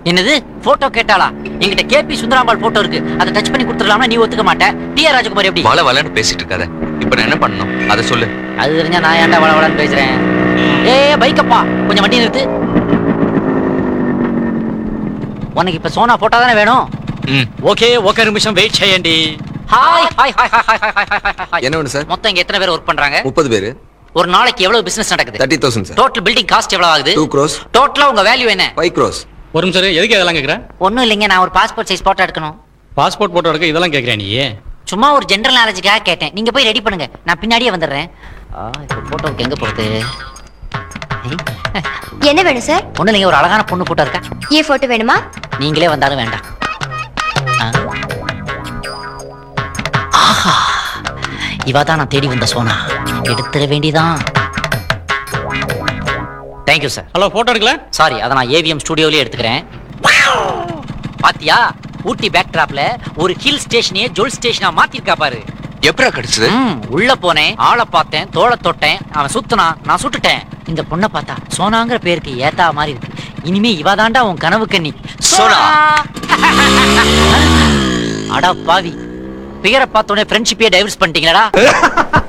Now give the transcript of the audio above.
என்னது போட்டோ கேட்டாளா என்கிட்ட KP Sundarambal photo இருக்கு அதை டச் பண்ணி கொடுத்துடலாம்னா நீ ஒத்துக்க மாட்டேன் டி ஆர் ராஜகுமார் எப்படி வள வளன்னு பேசிட்டு இருக்காத இப்ப நான் என்ன பண்ணணும் அதை சொல்லு அது தெரிஞ்சா நான் ஏன்டா வள வளன்னு பேசுறேன் ஏ பைக்கப்பா கொஞ்சம் வண்டி நிறுத்து உனக்கு இப்ப சோனா போட்டோ தானே வேணும் ம் ఓకే ఒక నిమిషం వెయిట్ చేయండి hi hi hi hi hi hi hi hi என்ன வேணும் சார் மொத்தம் இங்க எத்தனை பேர் ஒர்க் பண்றாங்க முப்பது பேர் ஒரு நாளைக்கு எவ்வளவு பிசினஸ் நடக்குது thirty thousand sir total building cost எவ்வளவு ஆகுது டூ க்ரோஸ் டோட்டலா உங்க வேல்யூ என்ன ஃபைவ் க்ரோஸ் ஒரு நிமிஷம் இரு, எதுக்கு இதெல்லாம் கேக்குற ஒண்ணும் இல்லைங்க நான் ஒரு பாஸ்போர்ட் சைஸ் போட்டோ எடுக்கணும் பாஸ்போர்ட் போட்டோ எடுக்க இதெல்லாம் கேக்குறியா நீ சும்மா ஒரு ஜெனரல் நாலேஜுக்காக கேட்டேன் நீங்க போய் ரெடி பண்ணுங்க நான் பின்னாடியே வந்துடுறேன் ஆ, இப்போ போட்டோவுக்கு எங்க போறது என்ன வேணும் சார் ஒண்ணு இல்லைங்க ஒரு அழகான பொண்ணு போட்டோ இருக்கா ஏ போட்டோ வேணுமா நீங்களே வந்தாலும் வேண்டாம் ஆ. ஆஹா இவ தான் நான் தேடி வந்த சோனா எடுத்துட வேண்டியதான் தேங்க்யூ சார் ஹலோ போட்டோ எடுக்கல சாரி அதை நான் ஏவிஎம் ஸ்டுடியோலயே எடுத்துக்கிறேன் பாத்தியா ஊட்டி பேக் டிராப்ல ஒரு ஹில் ஸ்டேஷனையே ஜொல் ஸ்டேஷனா மாத்திருக்கா பாரு எப்படா கிடைச்சது ம், உள்ள போனேன் ஆளை பார்த்தேன் தோளை தொட்டேன் அவன் சுத்துனான் நான் சுட்டுட்டேன் இந்த பொண்ணை பார்த்தா சோனாங்கிற பேருக்கு ஏத்தா மாதிரி இருக்கு இனிமே இவ தாண்டா உன் கனவு கண்ணி சோனா. அடா பாவி பேரை பார்த்தோன்னே ஃப்ரெண்ட்ஷிப்பே டைவர்ஸ் பண்ணிட்டீங்களடா